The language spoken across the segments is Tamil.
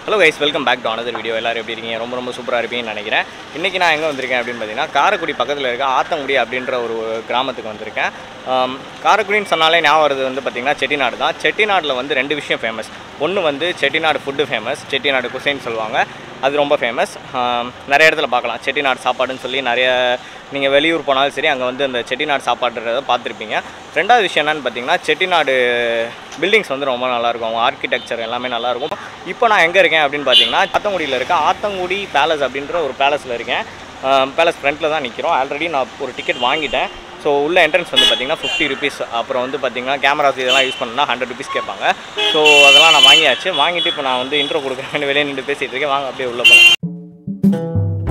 hello guys welcome back to another video எல்லாரும் எப்படி இருக்கீங்க ரொம்ப ரொம்ப சூப்பராக இருப்பீங்கன்னு நினைக்கிறேன் இன்றைக்கி நான் எங்கே வந்திருக்கேன் அப்படின்னு பார்த்தீங்கன்னா காரைக்குடி பக்கத்தில் இருக்க ஆத்தங்குடி அப்படின்ற ஒரு கிராமத்துக்கு வந்திருக்கேன் ஆம், காரைக்குடின்னு சொன்னாலே ஞாபகம் வருது வந்து பார்த்திங்கன்னா செட்டிநாடு தான் செட்டிநாட்டில் வந்து ரெண்டு விஷயம் ஃபேமஸ் ஒன்று வந்து செட்டிநாடு ஃபுட்டு ஃபேமஸ் செட்டிநாடு குசைன்னு சொல்லுவாங்க அது ரொம்ப ஃபேமஸ் நிறைய இடத்துல பார்க்கலாம் செட்டிநாடு சாப்பாடுன்னு சொல்லி நிறைய நீங்கள் வெளியூர் போனாலும் சரி அங்கே வந்து அந்த செட்டிநாடு சாப்பாடுறத பார்த்துருப்பீங்க ரெண்டாவது விஷயம் என்னன்னு பார்த்தீங்கன்னா செட்டிநாடு பில்டிங்ஸ் வந்து ரொம்ப நல்லாயிருக்கும் அவங்க ஆர்கிடெக்சர் எல்லாமே நல்லாயிருக்கும் இப்போ நான் எங்கே இருக்கேன் அப்படின்னு பார்த்தீங்கன்னா ஆத்தங்குடியில் இருக்க ஆத்தங்குடி பேலஸ் அப்படின்ற ஒரு பேலஸில் இருக்கேன் பேலஸ் ஃப்ரண்ட்டில் தான் நிற்கிறோம் ஆல்ரெடி நான் ஒரு டிக்கெட் வாங்கிட்டேன் ஸோ உள்ள என்ட்ரன்ஸ் வந்து பார்த்தீங்கன்னா ஃபிஃப்டி ருபீஸ் அப்புறம் வந்து பார்த்தீங்கன்னா கேமராஸ் இதெல்லாம் யூஸ் பண்ணால் ஹண்ட்ரட் ருபீஸ் கேட்பாங்க ஸோ அதெல்லாம் நான் வாங்கியாச்சு வாங்கிட்டு இப்போ நான் வந்து இன்ட்ரோ கொடுக்குறேன் வெளியே நின்று பேசிகிட்டு இருக்கேன் வாங்க அப்படியே உள்ளே போகலாம்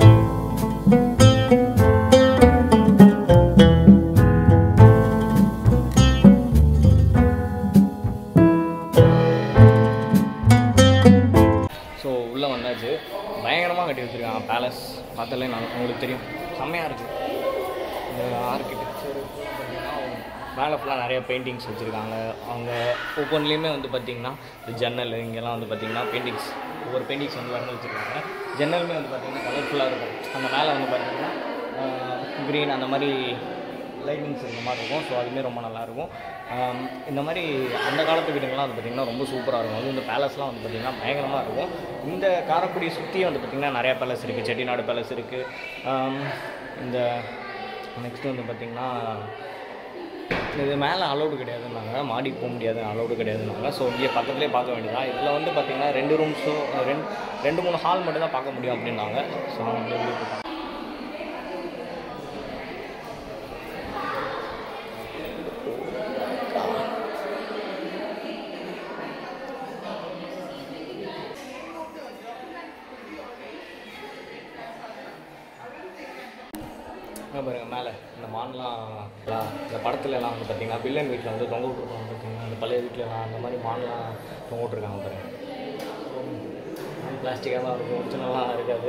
ஸோ உள்ளே வந்தாச்சு பயங்கரமாக கட்டி வச்சுருக்காங்க பேலஸ் பார்த்தாலே நான் உங்களுக்கு தெரியும் செம்மையாக இருக்குது இந்த ஆர்கிடெக்சர் மேலே ஃபுல்லாக நிறைய பெயிண்டிங்ஸ் வச்சுருக்காங்க அவங்க ஒவ்வொன்றுலேயுமே வந்து பார்த்திங்கன்னா இந்த ஜன்னல் இங்கெல்லாம் வந்து பார்த்திங்கன்னா பெயிண்டிங்ஸ் ஒவ்வொரு பெயிண்டிங்ஸ் வந்து வரைஞ்சி வச்சுருக்காங்க ஜன்னலுமே வந்து பார்த்திங்கன்னா கலர்ஃபுல்லாக இருக்கும் அந்த மேலே வந்து பார்த்திங்கன்னா க்ரீன் அந்த மாதிரி லைட்டிங்ஸ் இந்த மாதிரி இருக்கும் ஸோ அதுவுமே ரொம்ப நல்லாயிருக்கும் ஆம், இந்த மாதிரி அந்த காலத்து வீடுங்கள்லாம் வந்து பார்த்திங்கன்னா ரொம்ப சூப்பராக இருக்கும் அது இந்த பேலஸ்லாம் வந்து பார்த்திங்கன்னா பயங்கரமாக இருக்கும் இந்த காரைக்குடி சுற்றியும் வந்து பார்த்திங்கன்னா நிறையா பேலஸ் இருக்குது செட்டிநாடு பேலஸ் இருக்குது இந்த நெக்ஸ்ட்டு வந்து பார்த்திங்கன்னா இது மேலே அலௌடு கிடையாதுன்னாங்க மாடிக்கு போக முடியாது அலௌடு கிடையாதுன்னாங்க ஸோ இங்கே பக்கத்துலேயே பார்க்க வேண்டியதான் இதில் வந்து பார்த்திங்கன்னா ரெண்டு ரூம்ஸும் ரெண்டு ரெண்டு மூணு ஹால் மட்டும் தான் பார்க்க முடியும் அப்படின்னாங்க ஸோ நம்ம எப்படி இருக்கு இங்க பாருங்க மேலே இந்த மான்லாம் எல்லாம் இந்த படத்துல எல்லாம் வந்து பார்த்தீங்கன்னா வில்லன் வீட்டில் வந்து தொங்க விட்டுருப்பாங்க பார்த்தீங்கன்னா அந்த பழைய வீட்டிலலாம் அந்த மாதிரி மான்லாம் தொங்க விட்டுருக்காங்க பாருங்க பிளாஸ்டிக்காக தான் இருக்கும் ஒரிஜினலாக இருக்காது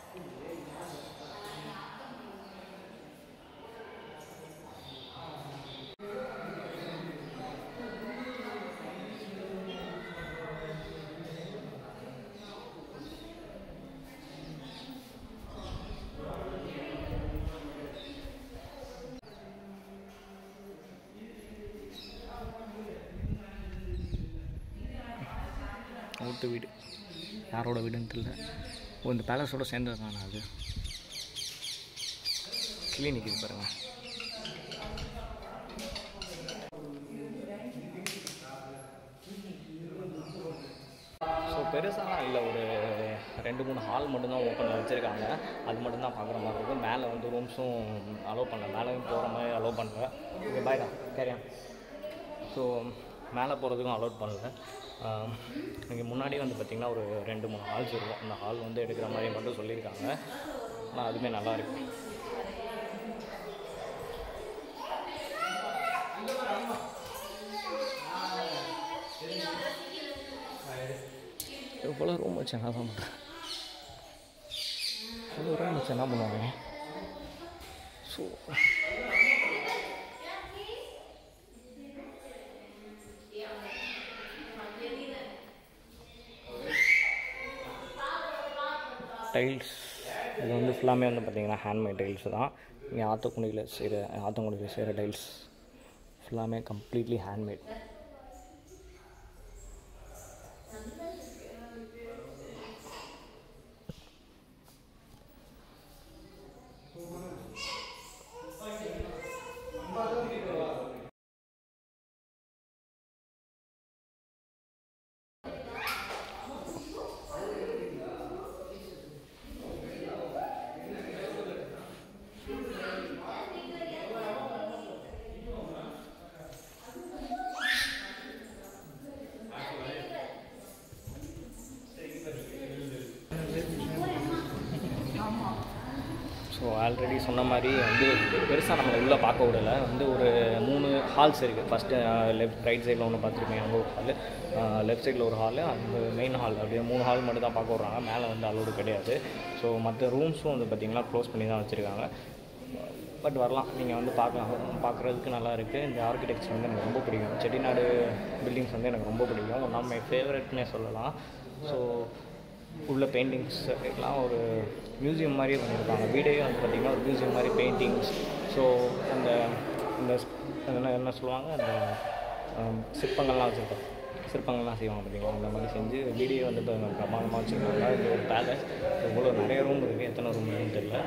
ஓட்டு வீடு யாரோட வீடுன்னு தெரியல ஓ இந்த பேலஸோட சேர்ந்தது தானே அது கிளினிக் இது பாருங்க ஸோ பெருசாலாம் இல்லை ஒரு ரெண்டு மூணு ஹால் மட்டும்தான் ஓப்பனில் வச்சுருக்காங்க அது மட்டும்தான் பார்க்குற மாதிரி இருக்கும் மேலே வந்து ரூம்ஸும் அலோவ் பண்ணல மேலேயும் போகிற மாதிரி அலோவ் பண்ணல இங்கே பாய்டா கேரியா ஸோ மேலே போகிறதுக்கும் அலோட் பண்ணல இங்கே முன்னாடியே வந்து பார்த்திங்கன்னா ஒரு ரெண்டு மூணு ஹால்ஸ் இருக்கும் அந்த ஹால் வந்து எடுக்கிற மாதிரி மட்டும் சொல்லியிருக்காங்க ஆனால் அதுவுமே நல்லா இருக்கு எவ்வளோ ரூம் வச்சு என்ன தான் பண்ணுறேன் எவ்வளோ ரூம் வச்சு என்ன பண்ணுவாங்க ஸோ டைல்ஸ் இது வந்து ஃபுல்லாமே வந்து பார்த்திங்கன்னா ஹேண்ட்மேட் டைல்ஸ் தான் இங்கே ஆத்தக்குடியில் செய்கிற ஆத்தங்குடியில் செய்கிற டைல்ஸ் ஃபுல்லாமே கம்ப்ளீட்லி ஹேண்ட்மேட் ஸோ ஆல்ரெடி சொன்ன மாதிரி வந்து பெருசாக நம்மளை உள்ளே பார்க்க விடல வந்து ஒரு மூணு ஹால்ஸ் இருக்குது ஃபஸ்ட்டு லெஃப்ட் ரைட் சைடில் ஒன்று பார்த்துருப்பீங்க அங்கே ஒரு ஹாலு லெஃப்ட் சைடில் ஒரு ஹாலு அந்த மெயின் ஹால் அப்படியே மூணு ஹால் மட்டும் தான் பார்க்க விட்றாங்க மேலே வந்து அலோடு கிடையாது ஸோ மற்ற ரூம்ஸும் வந்து பார்த்திங்கன்னா க்ளோஸ் பண்ணி தான் வச்சுருக்காங்க பட் வரலாம் நீங்கள் வந்து பார்க்கலாம் பார்க்குறதுக்கு நல்லா இருக்குது இந்த ஆர்கிடெக்சர் வந்து எனக்கு ரொம்ப பிடிக்கும் செட்டிநாடு பில்டிங்ஸ் வந்து எனக்கு ரொம்ப பிடிக்கும் ஒன் ஆஃப் மை ஃபேவரட்னே சொல்லலாம் ஸோ உள்ள பெயிண்டிங்ஸ் எல்லாம் ஒரு மியூசியம் மாதிரியே பண்ணியிருப்பாங்க வீடே வந்து பார்த்திங்கன்னா ஒரு மியூசியம் மாதிரி பெயிண்டிங்ஸ் ஸோ அந்த இந்த என்ன என்ன சொல்லுவாங்க அந்த ஆம், சிற்பங்கள்லாம் வச்சுருப்பாங்க சிற்பங்கள்லாம் செய்வாங்க பார்த்தீங்களா அந்த மாதிரி செஞ்சு வீடியோ வந்து இப்போ பிரமாணமாக வச்சுருக்காங்க இது ஒரு பேலஸ் இவ்வளோ நிறைய ரூம் இருக்குது எத்தனை ரூம் இருக்குன்னு தெரியல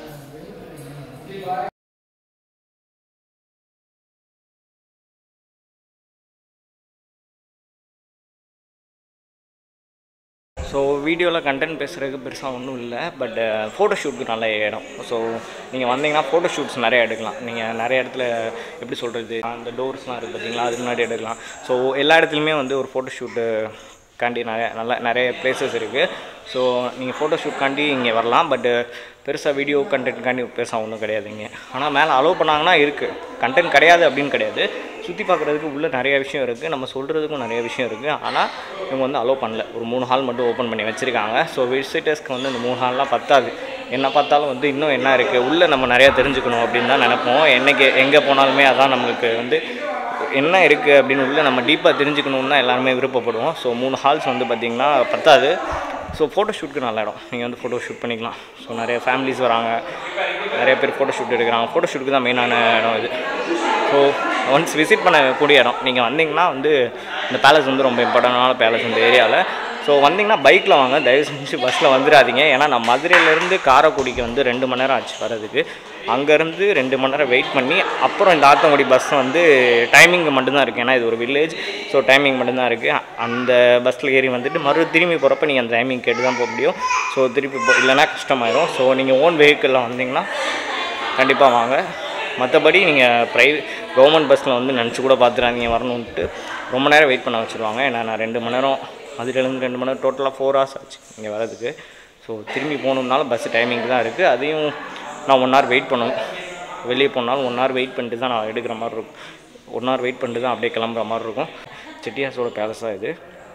ஸோ வீடியோவில் கண்டென்ட் பேசுகிறதுக்கு பெருசாக ஒன்றும் இல்லை பட் ஃபோட்டோ ஷூட்டுக்கு நல்ல இடம் ஸோ நீங்கள் வந்தீங்கன்னா ஃபோட்டோ ஷூட்ஸ் நிறைய எடுக்கலாம் நீங்கள் நிறைய இடத்துல எப்படி சொல்கிறது அந்த டோர்ஸ்லாம் இருக்குது பார்த்தீங்களா அதுக்கு முன்னாடி எடுக்கலாம் ஸோ எல்லா இடத்துலையுமே வந்து ஒரு ஃபோட்டோ ஷூட்டு காண்டி நிறைய நல்ல நிறைய பிளேசஸ் இருக்குது ஸோ நீங்கள் ஃபோட்டோ ஷூட்காண்டி இங்கே வரலாம் பட்டு பெருசாக வீடியோ கண்டென்ட்காண்டி பெருசாக ஒன்றும் கிடையாதுங்க ஆனால் மேலே அலோவ் பண்ணாங்கன்னா இருக்குது கண்டென்ட் கிடையாது அப்படின்னு கிடையாது சுற்றி பார்க்குறதுக்கு உள்ளே நிறைய விஷயம் இருக்குது நம்ம சொல்கிறதுக்கும் நிறைய விஷயம் இருக்குது ஆனால் இவங்க வந்து அலோவ் பண்ணல ஒரு மூணு ஹால் மட்டும் ஓப்பன் பண்ணி வச்சுருக்காங்க ஸோ விசிட்டர்ஸ்க்கு வந்து இந்த மூணு ஹால்லாம் பத்தாது என்ன பார்த்தாலும் வந்து இன்னும் என்ன இருக்குது உள்ளே நம்ம நிறையா தெரிஞ்சுக்கணும் அப்படின்னு தான் நினைப்போம் என்னைக்கு எங்கே போனாலுமே அதான் நம்மளுக்கு வந்து என்ன இருக்குது அப்படின்னு உள்ள நம்ம டீப்பாக தெரிஞ்சுக்கணுன்னு தான் எல்லாருமே விருப்பப்படுவோம் ஸோ மூணு ஹால்ஸ் வந்து பார்த்திங்கன்னா பத்தாது ஸோ ஃபோட்டோ ஷூட்டுக்கு நல்ல இடம் நீங்கள் வந்து ஃபோட்டோ ஷூட் பண்ணிக்கலாம் ஸோ நிறைய ஃபேமிலிஸ் வராங்க நிறைய பேர் ஃபோட்டோ ஷூட் எடுக்கிறாங்க ஃபோட்டோ ஷூட்டுக்கு தான் மெயினான இடம் இது ஸோ ஒன்ஸ் விசிட் பண்ணக்கூடிய இடம் நீங்கள் வந்தீங்கன்னா வந்து இந்த பேலஸ் வந்து ரொம்ப இம்பார்ட்டண்டான பேலஸ் இந்த ஏரியாவில் ஸோ வந்தீங்கன்னா பைக்கில் வாங்க தயவு செஞ்சு பஸ்ஸில் வந்துடாதீங்க ஏன்னா நான் மதுரையிலேருந்து காரைக்குடிக்கு வந்து ரெண்டு மணி நேரம் ஆச்சு வர்றதுக்கு அங்கேருந்து ரெண்டு மணி நேரம் வெயிட் பண்ணி அப்புறம் இந்த ஆத்தங்குடி பஸ் வந்து டைமிங் மட்டும்தான் இருக்குது ஏன்னா இது ஒரு வில்லேஜ் ஸோ டைமிங் மட்டும்தான் இருக்குது அந்த பஸ்ஸில் ஏறி வந்துட்டு மறு திரும்பி போகிறப்ப நீங்கள் அந்த டைமிங் கேட்டு தான் போக முடியும் ஸோ திருப்பி போ இல்லைன்னா கஷ்டமாயிரும் ஸோ நீங்கள் ஓன் வெஹிக்கிளில் வந்தீங்கன்னா கண்டிப்பாக வாங்க மற்றபடி நீங்கள் ப்ரைவேட் கவர்மெண்ட் பஸ்ஸில் வந்து நினச்சி கூட பார்த்துறாதீங்க வரணுன்ட்டு ரொம்ப நேரம் வெயிட் பண்ண வச்சுருவாங்க ஏன்னா நான் ரெண்டு மணி நேரம் மதுரையிலேருந்து ரெண்டு மணி நேரம் டோட்டலாக ஃபோர் ஹவர்ஸ் ஆச்சு இங்கே வரதுக்கு ஸோ திரும்பி போகணுன்னாலும் பஸ் டைமிங் தான் இருக்குது அதையும் நான் ஒன் ஹவர் வெயிட் பண்ணணும் வெளியே போனாலும் ஒன் ஹவர் வெயிட் பண்ணிட்டு தான் நான் எடுக்கிற மாதிரி இருக்கும் ஒன் ஹவர் வெயிட் பண்ணிட்டு தான் அப்படியே கிளம்புற மாதிரி இருக்கும் செட்டியாஸோட பேலஸ் தான் இது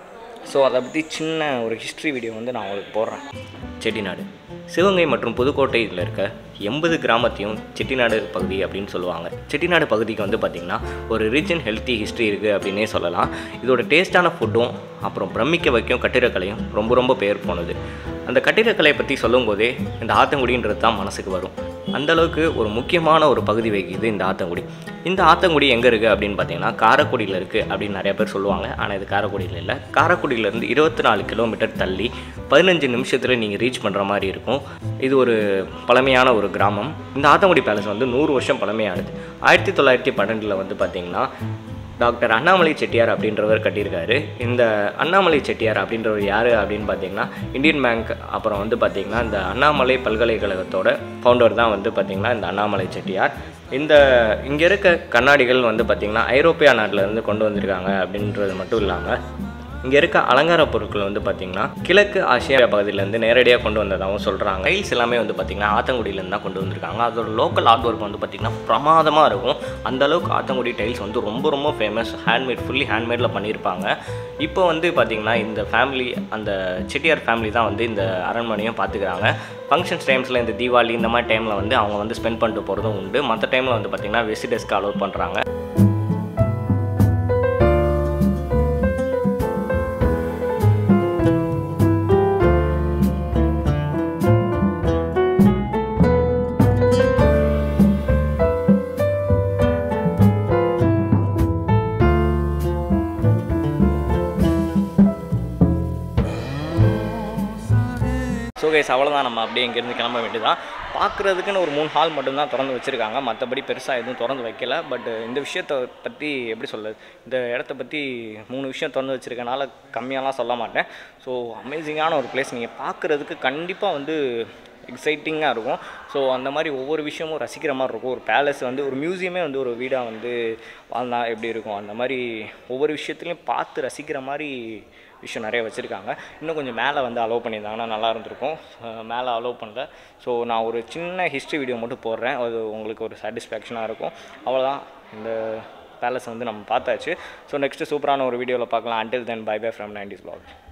ஸோ அதை பற்றி சின்ன ஒரு ஹிஸ்ட்ரி வீடியோ வந்து நான் உங்களுக்கு போடுறேன் செட்டிநாடு சிவகங்கை மற்றும் புதுக்கோட்டையில் இருக்க எண்பது கிராமத்தையும் செட்டிநாடு பகுதி அப்படின்னு சொல்லுவாங்க செட்டிநாடு பகுதிக்கு வந்து பார்த்திங்கன்னா ஒரு ரிச் அண்ட் ஹெல்த்தி ஹிஸ்ட்ரி இருக்குது அப்படின்னே சொல்லலாம் இதோட டேஸ்டான ஃபுட்டும் அப்புறம் பிரமிக்க வைக்கும் கட்டிடக்கலையும் ரொம்ப ரொம்ப பேர் போனது அந்த கட்டிடக்கலையை பற்றி சொல்லும்போதே இந்த ஆத்தங்குடின்றது தான் மனசுக்கு வரும் அந்த அளவுக்கு ஒரு முக்கியமான ஒரு பகுதி வகிக்குது இந்த ஆத்தங்குடி இந்த ஆத்தங்குடி எங்கே இருக்குது அப்படின்னு பார்த்தீங்கன்னா காரைக்குடியில் இருக்குது அப்படின்னு நிறைய பேர் சொல்லுவாங்க ஆனால் இது காரைக்குடியில் இல்லை காரைக்குடியிலேருந்து இருபத்தி நாலு கிலோமீட்டர் தள்ளி பதினஞ்சு நிமிஷத்தில் நீங்கள் ரீச் பண்ணுற மாதிரி இருக்கும் இது ஒரு பழமையான ஒரு கிராமம் இந்த ஆத்தங்குடி பேலஸ் வந்து நூறு வருஷம் பழமையானது ஆயிரத்தி தொள்ளாயிரத்தி பன்னெண்டில் வந்து பார்த்திங்கன்னா டாக்டர் அண்ணாமலை செட்டியார் அப்படின்றவர் கட்டியிருக்காரு இந்த அண்ணாமலை செட்டியார் அப்படின்றவர் யார் அப்படின்னு பார்த்தீங்கன்னா இந்தியன் பேங்க் அப்புறம் வந்து பார்த்திங்கன்னா இந்த அண்ணாமலை பல்கலைக்கழகத்தோட ஃபவுண்டர் தான் வந்து பார்த்திங்கன்னா இந்த அண்ணாமலை செட்டியார் இந்த இங்கே இருக்க கண்ணாடிகள் வந்து பார்த்திங்கன்னா ஐரோப்பியா நாட்டிலேருந்து கொண்டு வந்திருக்காங்க அப்படின்றது மட்டும் இல்லாமல் இங்கே இருக்க அலங்கார பொருட்கள் வந்து பார்த்திங்கன்னா கிழக்கு ஆசியா பகுதியிலேருந்து நேரடியாக கொண்டு வந்ததாகவும் சொல்கிறாங்க டைல்ஸ் எல்லாமே வந்து பார்த்திங்கன்னா ஆத்தங்குடியிலேருந்து தான் கொண்டு வந்திருக்காங்க அதோட லோக்கல் ஆர்ட் ஒர்க் வந்து பார்த்திங்கன்னா பிரமாதமாக இருக்கும் அந்த அளவுக்கு ஆத்தங்குடி டைல்ஸ் வந்து ரொம்ப ரொம்ப ஃபேமஸ் ஹேண்ட்மேட் ஃபுல்லி ஹேண்ட்மேடில் பண்ணியிருப்பாங்க இப்போ வந்து பார்த்திங்கன்னா இந்த ஃபேமிலி அந்த செட்டியார் ஃபேமிலி தான் வந்து இந்த அரண்மனையும் பார்த்துக்கிறாங்க ஃபங்க்ஷன்ஸ் டைம்ஸில் இந்த தீபாவளி இந்த மாதிரி டைமில் வந்து அவங்க வந்து ஸ்பெண்ட் பண்ணிட்டு போகிறதும் உண்டு மற்ற டைமில் வந்து பார்த்திங்கன்னா விசிட்டர்ஸ்க்கு அலோவ் பண்ணுறாங்க ஸோ கைஸ் அவ்வளோதான் நம்ம அப்படியே இங்கேருந்து கிளம்ப வேண்டியதான் பார்க்குறதுக்குன்னு ஒரு மூணு ஹால் மட்டும்தான் திறந்து வச்சுருக்காங்க மற்றபடி பெருசாக எதுவும் திறந்து வைக்கல பட் இந்த விஷயத்தை பற்றி எப்படி சொல்லுது இந்த இடத்த பற்றி மூணு விஷயம் திறந்து வச்சுருக்கனால கம்மியாலாம் சொல்ல மாட்டேன் ஸோ அமேசிங்கான ஒரு பிளேஸ் நீங்கள் பார்க்குறதுக்கு கண்டிப்பாக வந்து எக்ஸைட்டிங்காக இருக்கும் ஸோ அந்த மாதிரி ஒவ்வொரு விஷயமும் ரசிக்கிற மாதிரி இருக்கும் ஒரு பேலஸ் வந்து ஒரு மியூசியமே வந்து ஒரு வீடாக வந்து வாழ்ந்தா எப்படி இருக்கும் அந்த மாதிரி ஒவ்வொரு விஷயத்துலையும் பார்த்து ரசிக்கிற மாதிரி விஷயம் நிறைய வச்சுருக்காங்க இன்னும் கொஞ்சம் மேலே வந்து அலோவ் பண்ணியிருந்தாங்கன்னா நல்லா இருந்திருக்கும் அஹ் மேலே அலோவ் பண்ணல ஸோ நான் ஒரு சின்ன ஹிஸ்ட்ரி வீடியோ மட்டும் போடுறேன் அது உங்களுக்கு ஒரு சாட்டிஸ்ஃபேக்ஷனாக இருக்கும் அவ்வளோதான் இந்த பேலஸ் வந்து நம்ம பார்த்தாச்சு ஸோ நெக்ஸ்ட்டு சூப்பரான ஒரு வீடியோவில் பார்க்கலாம் until then bye bye from nineties vlog